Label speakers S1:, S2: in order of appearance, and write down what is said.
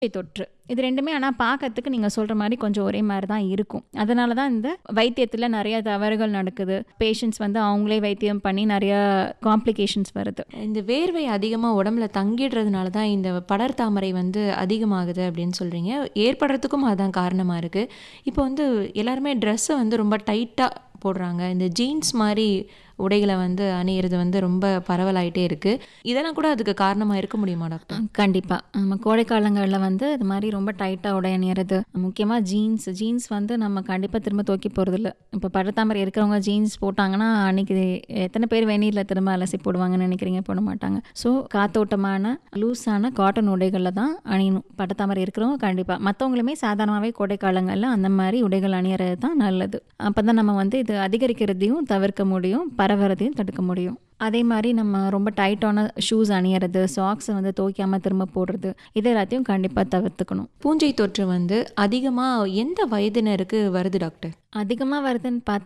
S1: தொற்று இது ரெண்டுமே ஆனால் பார்க்கறதுக்கு நீங்கள் சொல்கிற மாதிரி கொஞ்சம் ஒரே மாதிரி தான் இருக்கும் அதனால தான் இந்த வைத்தியத்தில் நிறைய தவறுகள் நடக்குது பேஷண்ட்ஸ் வந்து அவங்களே வைத்தியம் பண்ணி நிறைய காம்ப்ளிகேஷன்ஸ் வருது
S2: இந்த வேர்வை அதிகமாக உடம்புல தங்கிடுறதுனால தான் இந்த படர் தாமரை வந்து அதிகமாகுது அப்படின்னு சொல்கிறீங்க ஏற்படுறதுக்கும் அதுதான் காரணமாக இருக்குது இப்போ வந்து எல்லாருமே ட்ரெஸ்ஸை வந்து ரொம்ப டைட்டாக போடுறாங்க இந்த ஜீன்ஸ் மாதிரி உடைகளை வந்து அணியிறது வந்து ரொம்ப பரவலாயிட்டே இருக்குது இதெல்லாம் கூட அதுக்கு காரணமாக இருக்க முடியுமா டாக்டர்
S1: கண்டிப்பாக நம்ம கோடை காலங்களில் வந்து இது மாதிரி ரொம்ப டைட்டாக உடை அணியறது முக்கியமாக ஜீன்ஸ் ஜீன்ஸ் வந்து நம்ம கண்டிப்பாக திரும்ப தூக்கி போகிறதில்ல இப்போ படத்தாமரை இருக்கிறவங்க ஜீன்ஸ் போட்டாங்கன்னா அன்னைக்கு எத்தனை பேர் வெந்நீரில் திரும்ப அலசி போடுவாங்கன்னு நினைக்கிறீங்க போட மாட்டாங்க ஸோ காத்தோட்டமான லூஸான காட்டன் உடைகளில் தான் அணியணும் படத்தாமரை இருக்கிறவங்க கண்டிப்பாக மற்றவங்களுமே சாதாரணமாகவே கோடை காலங்களில் அந்த மாதிரி உடைகள் அணியறது தான் நல்லது அப்போ தான் நம்ம வந்து இது அதிகரிக்கிறதையும் தவிர்க்க முடியும் பரவறதையும் தடுக்க முடியும் அதே மாதிரி நம்ம ரொம்ப டைட்டான ஷூஸ் அணியறது சாக்ஸை வந்து துவைக்காமல் திரும்ப போடுறது இது எல்லாத்தையும் கண்டிப்பாக தவிர்த்துக்கணும்
S2: பூஞ்சை தொற்று வந்து அதிகமாக எந்த வயதினருக்கு வருது டாக்டர்
S1: அதிகமாக வருதுன்னு பார்த்தா